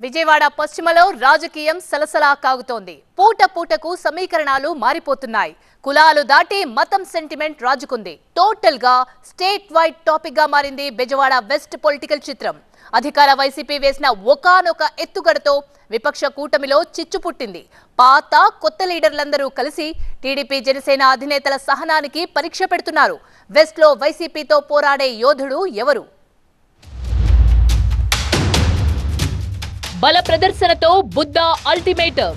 విజయవాడ పశ్చిమలో రాజకీయం సలసలా కాగుతోంది పూట పూటకు సమీకరణాలు మారిపోతున్నాయి కులాలు దాటి మతం సెంటిమెంట్ రాజుకుంది టోటల్ గా స్టేట్ వైడ్ టాపిక్ గా మారింది బెజవాడ వెస్ట్ పొలిటికల్ చిత్రం అధికార వైసీపీ వేసిన ఒకానొక ఎత్తుగడతో విపక్ష కూటమిలో చిచ్చు పుట్టింది పాత కొత్త లీడర్లందరూ కలిసి టీడీపీ జనసేన అధినేతల సహనానికి పరీక్ష పెడుతున్నారు వెస్ట్ లో వైసీపీతో పోరాడే యోధుడు ఎవరు బల ప్రదర్శనతో బుద్ధ అల్టిమేటం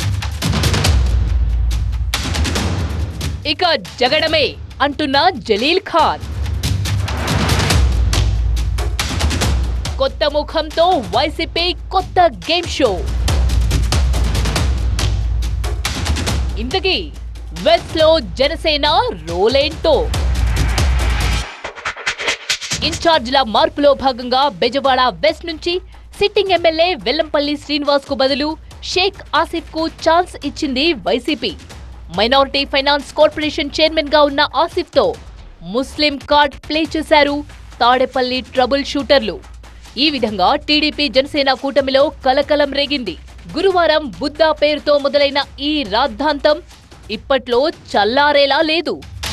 ఇక జగడమే అంటున్న జలీల్ ఖాన్ కొత్త ముఖంతో వైసీపీ కొత్త గేమ్ షో ఇంతకీ వెస్ట్ లో జనసేన రోలేంటో ఇన్ఛార్జ్ల మార్పులో భాగంగా బెజవాడ వెస్ట్ నుంచి సిట్టింగ్ ఎమ్మెల్యే వెల్లంపల్లి శ్రీనివాస్ కు బదులు షేక్ ఆసిఫ్ కు ఛాన్స్ ఇచ్చింది YCP minority finance corporation chairman గా ఉన్న ఆసిఫ్ తో ముస్లిం కార్డ్ ప్లే చేశారు తాడేపల్లి ట్రబుల్ షూటర్లు ఈ విధంగా టీడీపీ జనసేన కూటమిలో కలకలం రేగింది గురువారం బుద్ధ పేరుతో మొదలైన ఈ రాద్ధాంతం ఇప్పట్లో చల్లారేలా లేదు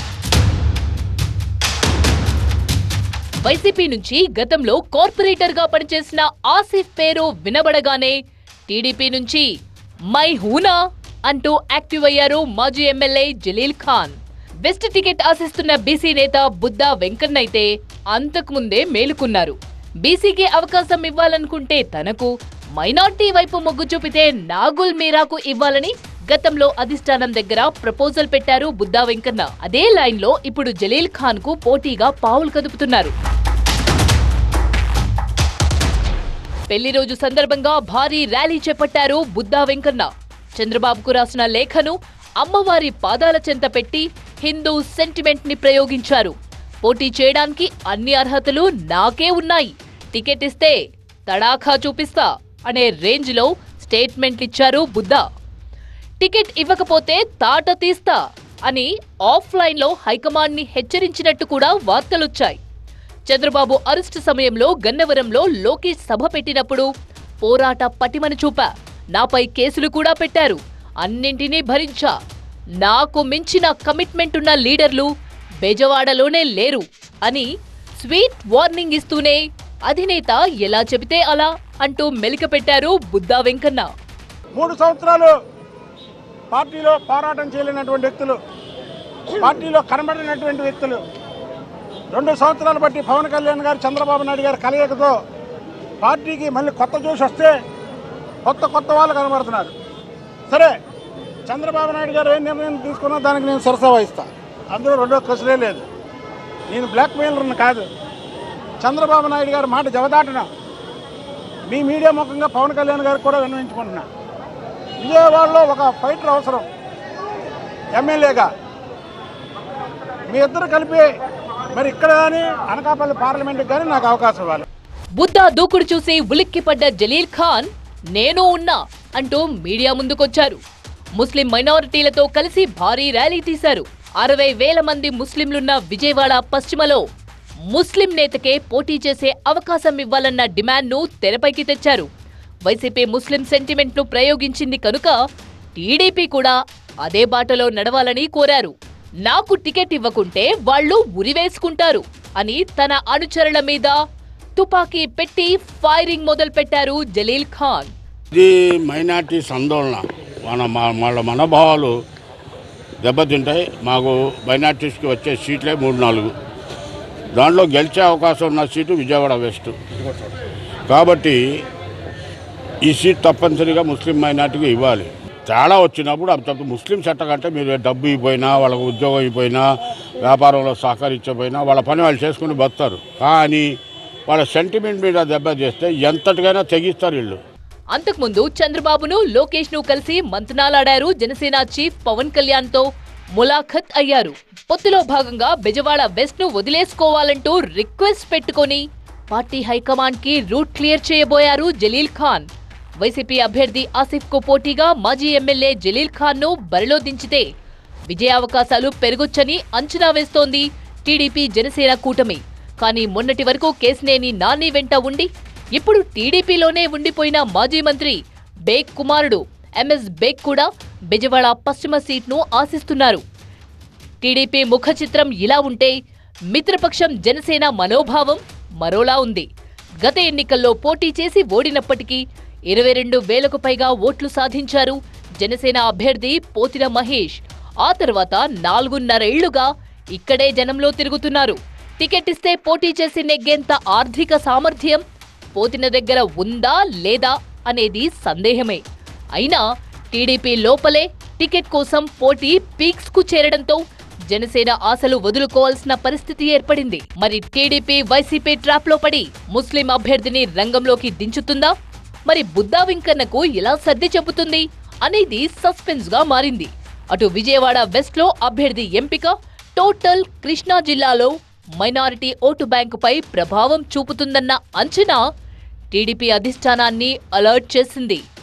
వైసీపీ నుంచి గతంలో కార్పొరేటర్ గా పనిచేసిన ఆసిఫ్ పేరు వినబడగానే టీడీపీ నుంచి మై హూనా అంటూ యాక్టివ్ అయ్యారు మాజీ MLA Jaleel Khan west ticket ఆశిస్తున్న బీసీ నేత బుద్ధా వెంకన్న అయితే అంతకుముందే మేలుకున్నారు బీసీకి అవకాశం ఇవ్వాలనుకుంటే తనకు మైనార్టీ వైపు మొగ్గు చూపితే నాగుల్ మీరాకు ఇవ్వాలని గతంలో అధిష్టానం దగ్గర ప్రపోజల్ పెట్టారు బుద్ధా వెంకన్న అదే లైన్ లో ఇప్పుడు జలీల్ ఖాన్ కు పోటీగా పావులు కదుపుతున్నారు పెళ్లి రోజు సందర్భంగా భారీ ర్యాలీ చేపట్టారు బుద్ధా వెంకన్న చంద్రబాబుకు రాసిన లేఖను అమ్మవారి పాదాల చెంత పెట్టి హిందూ సెంటిమెంట్ ని ప్రయోగించారు పోటీ చేయడానికి అన్ని అర్హతలు నాకే ఉన్నాయి టికెట్ ఇస్తే తడాఖా చూపిస్తా అనే రేంజ్ లో స్టేట్మెంట్లిచ్చారు బుద్ధా టికెట్ ఇవ్వకపోతే తాట తీస్తా అని ఆఫ్లైన్ లో హైకమాండ్ ని హెచ్చరించినట్టు కూడా వార్తలొచ్చాయి చంద్రబాబు అరెస్టు సమయంలో గన్నవరంలో లోకేష్ సభ పెట్టినప్పుడు పోరాట పటిమను చూపా నాపై కేసులు కూడా పెట్టారు అన్నింటినీ భరించా నాకు మించిన కమిట్మెంట్ ఉన్న లీడర్లు బెజవాడలోనే లేరు అని స్వీట్ వార్నింగ్ ఇస్తూనే అధినేత ఎలా చెబితే అలా అంటూ మెలిక పెట్టారు బుద్ధా వెంకన్న మూడు సంవత్సరాలు పార్టీలో పోరాటం చేయలేనటువంటి వ్యక్తులు పార్టీలో కనబడినటువంటి వ్యక్తులు రెండు సంవత్సరాలు బట్టి పవన్ కళ్యాణ్ గారు చంద్రబాబు నాయుడు గారి కలయికతో పార్టీకి మళ్ళీ కొత్త జోష్ వస్తే కొత్త కొత్త వాళ్ళు కనబడుతున్నారు సరే చంద్రబాబు నాయుడు గారు ఏ నిర్ణయం తీసుకున్నా దానికి నేను శిరస వహిస్తా అందులో రెండో క్వశ్చనే లేదు నేను బ్లాక్ మెయిలర్ని కాదు చంద్రబాబు నాయుడు గారు మాట జవదాటన మీ మీడియా ముఖంగా పవన్ కళ్యాణ్ గారికి కూడా విన్నవించుకుంటున్నా విజయవాడలో ఒక ఫైటర్ అవసరం ఎమ్మెల్యేగా మీ ఇద్దరు కలిపి మరి ఇక్కడ కానీ అనకాపల్లి పార్లమెంట్కి కానీ నాకు అవకాశం ఇవ్వాలి బుద్ధ దూకుడు చూసి ఉలిక్కిపడ్డ జలీల్ ఖాన్ నేను ఉన్నా అంటూ మీడియా ముందుకొచ్చారు ముస్లిం మైనారిటీలతో కలిసి భారీ ర్యాలీ తీశారు అరవై వేల మంది ముస్లింలున్న విజయవాడ పశ్చిమలో ముస్లిం నేతకే పోటీ చేసే అవకాశం ఇవ్వాలన్న డిమాండ్ను తెరపైకి తెచ్చారు వైసీపీ ముస్లిం సెంటిమెంట్ను ప్రయోగించింది కనుక టీడీపీ కూడా అదే బాటలో నడవాలని కోరారు నాకు టికెట్ ఇవ్వకుంటే వాళ్ళు ఉరివేసుకుంటారు అని తన అనుచరుల మీద తుపాకీ పెట్టి ఫైరింగ్ మొదలుపెట్టారు జలీల్ ఖాన్ ఇది మైనార్టీస్ ఆందోళన మన మా- వాళ్ళ మనోభావాలు దెబ్బతింటాయి మాకు మైనార్టీస్కి వచ్చే సీట్లే మూడు నాలుగు దాంట్లో గెలిచే అవకాశం ఉన్న సీటు విజయవాడ వెస్ట్ కాబట్టి ఈ సీట్ తప్పనిసరిగా ముస్లిం మైనార్టీకి ఇవ్వాలి తేడా వచ్చినప్పుడు అంత ముస్లిం చట్ట కంటే మీరు డబ్బు ఇవ్వపోయినా వాళ్ళకు ఉద్యోగం ఇవ్వపోయినా వ్యాపారంలో సహకరించకపోయినా వాళ్ళ పని వాళ్ళు చేసుకుని బతారు కానీ వాళ్ళ సెంటిమెంట్ మీద దెబ్బ చేస్తే ఎంతటికైనా తెగిస్తారు వీళ్ళు అంతకుముందు చంద్రబాబును లోకేష్ ను కలిసి మంతనాలాడారు జనసేన చీఫ్ పవన్ కళ్యాణ్ తో ములాఖత్ అయ్యారు పొత్తులో భాగంగా బెజవాడ వెస్ట్ ను వదిలేసుకోవాలంటూ రిక్వెస్ట్ పెట్టుకొని పార్టీ హైకమాండ్ కి రూట్ క్లియర్ చేయబోయారు జలీల్ ఖాన్ వైసీపీ అభ్యర్థి ఆసిఫ్ కు పోటీగా మాజీ ఎమ్మెల్యే జలీల్ ఖాన్ ను బరిలో దించితే విజయావకాశాలు పెరగొచ్చని అంచనా వేస్తోంది టీడీపీ జనసేన కూటమి కానీ మొన్నటి వరకు కేసినేని నాని వెంట ఉండి ఇప్పుడు టీడీపీలోనే ఉండిపోయిన మాజీ మంత్రి బేగ్ కుమారుడు ఎంఎస్ బేగ్ కూడా బెజవాడ పశ్చిమ సీట్ను ఆశిస్తున్నారు టీడీపీ ముఖ చిత్రం ఇలా ఉంటే మిత్రపక్షం జనసేన మనోభావం మరోలా ఉంది గత ఎన్నికల్లో పోటీ చేసి ఓడినప్పటికీ ఇరవై రెండు వేలకు పైగా ఓట్లు సాధించారు జనసేన అభ్యర్థి పోతిన మహేష్ ఆ తర్వాత నాలుగున్నరేళ్లుగా ఇక్కడే జనంలో తిరుగుతున్నారు టికెట్ ఇస్తే పోటీ చేసి నెగ్గేంత ఆర్థిక సామర్థ్యం పోతిన దగ్గర ఉందా లేదా అనేది సందేహమే అయినా టీడీపీ లోపలే టికెట్ కోసం పోటీ పీక్స్ కు చేరడంతో జనసేన ఆశలు వదులుకోవాల్సిన పరిస్థితి ఏర్పడింది మరి టీడీపీ వైసీపీ ట్రాప్ లో పడి ముస్లిం అభ్యర్థిని రంగంలోకి దించుతుందా మరి బుద్దా వెంకన్నకు ఎలా సర్ది చెబుతుంది అనేది సస్పెన్స్ గా మారింది అటు విజయవాడ వెస్ట్ లో అభ్యర్థి ఎంపిక టోటల్ కృష్ణా జిల్లాలో మైనారిటీ ఓటు బ్యాంకుపై ప్రభావం చూపుతుందన్న అంచనా టీడీపీ అధిష్టానాన్ని అలర్ట్ చేసింది